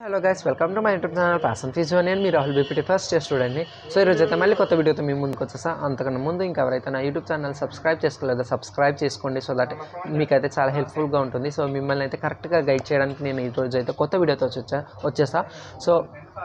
hello guys welcome to my YouTube channel passion physio నేను మీ Rahul BPT first year స్టూడెంట్ని so ఈరోజు అయితే మళ్ళీ కొత్త వీడియోతో మీ ముందుకు వచ్చేసా అంతకన్నా ముందు ఇంకా ఎవరైతే నా యూట్యూబ్ ఛానల్ సబ్స్క్రైబ్ చేసుకోలేదో సబ్స్క్రైబ్ చేసుకోండి సో దట్ మీకైతే చాలా హెల్ప్ఫుల్గా ఉంటుంది సో మిమ్మల్ని అయితే కరెక్ట్గా గైడ్ చేయడానికి నేను ఈరోజు అయితే కొత్త వీడియోతో వచ్చా వచ్చేసా సో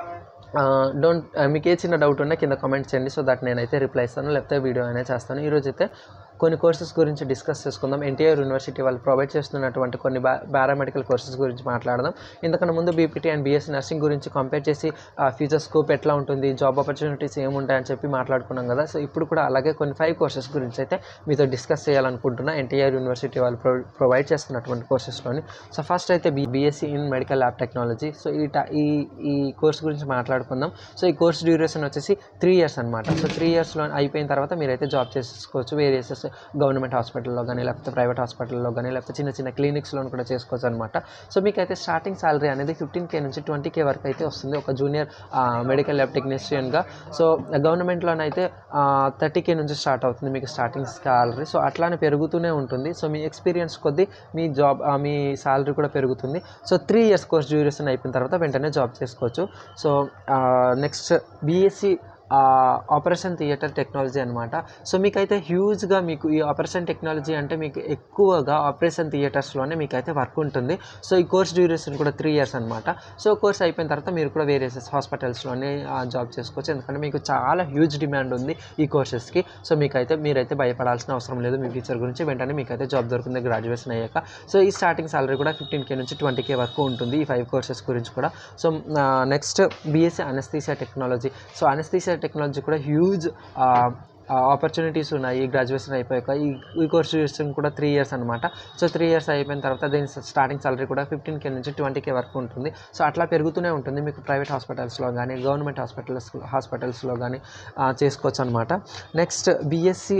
డోంట్ మీకు ఏ చిన్న డౌట్ ఉన్నా కింద కామెంట్ చేయండి సో దట్ నేనైతే రిప్లై ఇస్తాను లేకపోతే వీడియో అయినా చేస్తాను ఈరోజు అయితే కొన్ని కోర్సెస్ గురించి డిస్కస్ చేసుకుందాం ఎన్టీఆర్ యూనివర్సిటీ వాళ్ళు ప్రొవైడ్ చేస్తున్నటువంటి కొన్ని పారామెడికల్ కోర్సెస్ గురించి మాట్లాడదాం ఇంతకన్నా ముందు బీపీటీ అండ్ బీఎస్సీ నర్సింగ్ గురించి కంపేర్ చేసి ఫ్యూచర్ స్కోప్ ఎట్లా ఉంటుంది జాబ్ ఆపర్చునిటీస్ ఏముంటాయని చెప్పి మాట్లాడుకున్నాం కదా సో ఇప్పుడు కూడా అలాగే కొన్ని ఫైవ్ కోర్సెస్ గురించి అయితే మీతో డిస్కస్ చేయాలనుకుంటున్నా ఎన్టీఆర్ యూనివర్సిటీ వాళ్ళు ప్రొ ప్రొవైడ్ చేస్తున్నటువంటి కోర్సెస్లోని సో ఫస్ట్ అయితే B BSc in medical lab technology so ఈ ట- ఈ ఈ కోర్స్ గురించి మాట్లాడుకుందాం సో ఈ కోర్స్ డ్యూరేషన్ వచ్చేసి త్రీ ఇయర్స్ అనమాట సో త్రీ ఇయర్స్లో అయిపోయిన తర్వాత మీరైతే జాబ్ చేసుకోవచ్చు వేరియస్ గవర్నమెంట్ హాస్పిటల్లో కానీ లేకపోతే ప్రైవేట్ హాస్పిటల్లో కానీ లేకపోతే చిన్న చిన్న క్లినిక్స్లో కూడా చేసుకోవచ్చు అనమాట సో మీకు అయితే స్టార్టింగ్ సాలరీ అనేది ఫిఫ్టీన్ కే నుంచి ట్వంటీ కే వరకు అయితే వస్తుంది ఒక జూనియర్ మెడికల్ ల్యాబ్ టెక్నీషియన్గా సో గవర్నమెంట్లోనైతే థర్టీ కే నుంచి స్టార్ట్ అవుతుంది మీకు స్టార్టింగ్ సాలరీ సో అట్లానే పెరుగుతూనే ఉంటుంది సో మీ ఎక్స్పీరియన్స్ కొద్దీ మీ జాబ్ మీ సాలరీ కూడా పెరుగుతుంది so three years course duration అయిపోయిన తర్వాత వెంటనే జాబ్ చేసుకోవచ్చు so next BSc operation theatre technology అనమాట సో మీకైతే హ్యూజ్గా మీకు ఈ ఆపరేషన్ టెక్నాలజీ అంటే మీకు ఎక్కువగా ఆపరేషన్ థియేటర్స్లోనే మీకైతే వర్క్ ఉంటుంది సో ఈ కోర్స్ డ్యూరేషన్ కూడా త్రీ ఇయర్స్ అనమాట సో కోర్స్ అయిపోయిన తర్వాత మీరు కూడా వేరే హాస్పిటల్స్లోనే జాబ్ చేసుకోవచ్చు ఎందుకంటే మీకు చాలా హ్యూజ్ డిమాండ్ ఉంది ఈ కోర్సెస్కి సో మీకైతే మీరైతే భయపడాల్సిన అవసరం లేదు మీ ఫ్యూచర్ గురించి వెంటనే మీకైతే జాబ్ దొరుకుతుంది గ్రాడ్యుయేషన్ అయ్యాక సో ఈ స్టార్టింగ్ సాలరీ కూడా ఫిఫ్టీన్ కే నుంచి ట్వంటీ కే వరకు ఉంటుంది ఈ ఫైవ్ కోర్సెస్ గురించి కూడా so next BSc anaesthesia technology so anaesthesia technology కూడా హ్యూజ్ ఆపర్చునిటీస్ ఉన్నాయి గ్రాడ్యుయేషన్ అయిపోయాక ఈ ఈ కోర్స్ డ్యూరేషన్ కూడా త్రీ ఇయర్స్ అనమాట సో త్రీ ఇయర్స్ అయిపోయిన తర్వాత దీని స్టార్టింగ్ సాలరీ కూడా ఫిఫ్టీన్ కే నుంచి ట్వంటీ కే వరకు ఉంటుంది సో అట్లా పెరుగుతూనే ఉంటుంది మీకు ప్రైవేట్ హాస్పిటల్స్లో కానీ గవర్నమెంట్ హాస్పిటల్స్ హాస్పిటల్స్లో కానీ చేసుకోవచ్చు అనమాట next BSc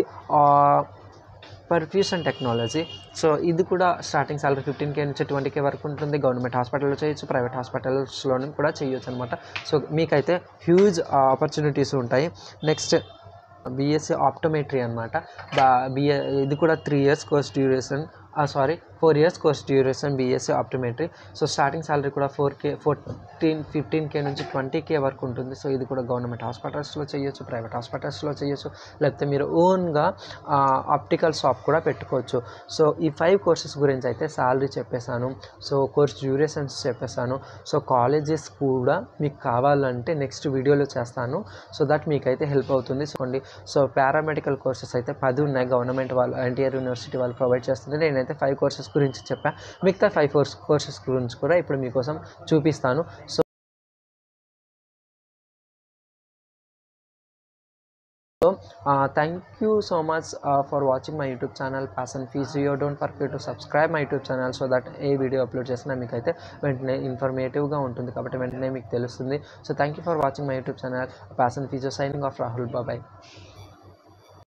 perfusion technology so ఇది కూడా స్టార్టింగ్ సాలరీ ఫిఫ్టీన్ కే నుంచి ట్వంటీ కే వరకు ఉంటుంది గవర్నమెంట్ హాస్పిటల్లో చేయొచ్చు ప్రైవేట్ హాస్పిటల్స్లోనూ కూడా చేయొచ్చు అనమాట సో మీకైతే హ్యూజ్ ఆపర్చునిటీస్ ఉంటాయి నెక్స్ట్ బీఎస్సీ ఆప్టోమెట్రీ అనమాట బిఏ ఇది కూడా three years course duration sorry four years course duration BSc optometry so starting salary కూడా four K fourteen fifteen K నుంచి ట్వంటీ కే వరకు ఉంటుంది సో ఇది కూడా గవర్నమెంట్ హాస్పిటల్స్లో చేయొచ్చు ప్రైవేట్ హాస్పిటల్స్లో చేయొచ్చు లేకపోతే మీరు ఓన్గా ఆప్టికల్ షాప్ కూడా పెట్టుకోవచ్చు సో ఈ ఫైవ్ కోర్సెస్ గురించి అయితే సాలరీ చెప్పేశాను సో కోర్స్ డ్యూరేషన్స్ చెప్పేశాను సో కాలేజెస్ కూడా మీకు కావాలంటే నెక్స్ట్ వీడియోలో చేస్తాను సో దట్ మీకైతే హెల్ప్ అవుతుంది చూడండి సో పారామెడికల్ కోర్సెస్ అయితే పది ఉన్నాయి గవర్నమెంట్ వాళ్ళు ఎన్టీఆర్ యూనివర్సిటీ వాళ్ళు ప్రొవైడ్ చేస్తుంది నేనైతే ఫైవ్ కోర్సెస్ గురించి చెప్పా మిగతా ఫైవ్ కోర్స్ కోర్సెస్ గురించి కూడా ఇప్పుడు మీకోసం చూపిస్తాను so so thank you so much for watching my YouTube channel passion physio don't forget to subscribe my YouTube channel so that ఏ వీడియో అప్లోడ్ చేసినా మీకు అయితే వెంటనే ఇన్ఫర్మేటివ్గా ఉంటుంది కాబట్టి వెంటనే మీకు తెలుస్తుంది so thank you for watching my YouTube channel passion physio signing off Rahul బాబాయ్